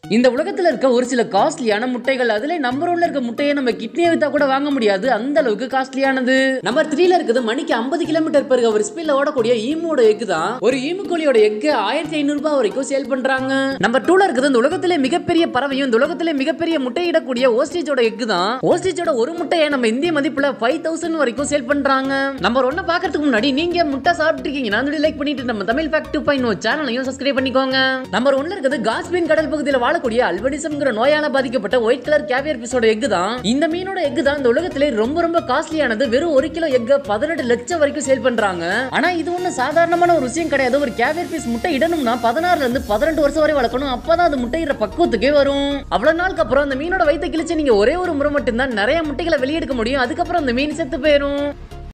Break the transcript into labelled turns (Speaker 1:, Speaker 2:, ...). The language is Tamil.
Speaker 1: இந்த உலகத்துல இருக்க ஒரு சில காஸ்ட்லியான முட்டைகள் அதுல நம்பர் ஒன்ல இருக்க முட்டையை நம்ம கிட்னியை வித்தா கூட வாங்க முடியாது அந்த அளவுக்கு காஸ்ட்லியானது நம்பர் த்ரீல இருக்குது மணிக்கு ஐம்பது கிலோமீட்டர் பெருக ஒரு ஸ்பீட்ல ஓடக்கூடிய ஈமோட எக் தான் ஒரு ஈமு கோழியோட எக் ஆயிரத்தி ஐநூறு ரூபாய் வரைக்கும் சேல் பண்றாங்க நம்பர் டூல இருக்குது இந்த உலகத்திலே மிகப்பெரிய பறவையும் இந்த உலகத்திலே மிகப்பெரிய முட்டையிடக்கூடிய ஓஸ்ட்ரிச்சோட எக் தான் ஓஸ்ட்ரிச்சோட ஒரு முட்டையை நம்ம இந்திய மதிப்புல ஃபைவ் தௌசண்ட் வரைக்கும் சேல் பண்றாங்க நம்பர் ஒன்ன பாக்குறதுக்கு முன்னாடி நீங்க முட்டை சாப்பிட்டுருக்கீங்கன்னா அந்த லைக் பண்ணிட்டு நம்ம தமிழ் ஃபேக்ட் டூ பாயிண்ட் சேனலையும் சப்ஸ்கிரைப் பண்ணிக்கோங்க நம்பர் ஒன்ல இருக்குது காஸ்பின் கடல் பகுதியில் வாழக்கூடிய அல்பனிசம்ங்கிற நோயால பாதிக்கப்பட்ட ஒயிட் கலர் கேவியர் பிஸோட எக் தான் இந்த மீனோட எக் தான் இந்த உலகத்திலே ரொம்ப ரொம்ப காஸ்ட்லியானது வெறும் ஒரு கிலோ எக் பதினெட்டு லட்சம் வரைக்கும் சேல் பண்றாங்க ஆனா இது ஒண்ணு சாதாரணமான ஒரு விஷயம் கிடையாது ஒரு கேவியர் பீஸ் முட்டை இடணும்னா பதினாறுல இருந்து பதினெட்டு வருஷம் வரை வளர்க்கணும் அப்பதான் அது முட்டையிற பக்குவத்துக்கே வரும் அவ்வளவு நாளுக்கு அப்புறம் அந்த மீனோட வயித்தை கிழிச்சு நீங்க ஒரே ஒரு முறை மட்டும்தான் நிறைய முட்டைகளை வெளியெடுக்க முடியும் அதுக்கப்புறம் அந்த மீன் செத்து போயிரும்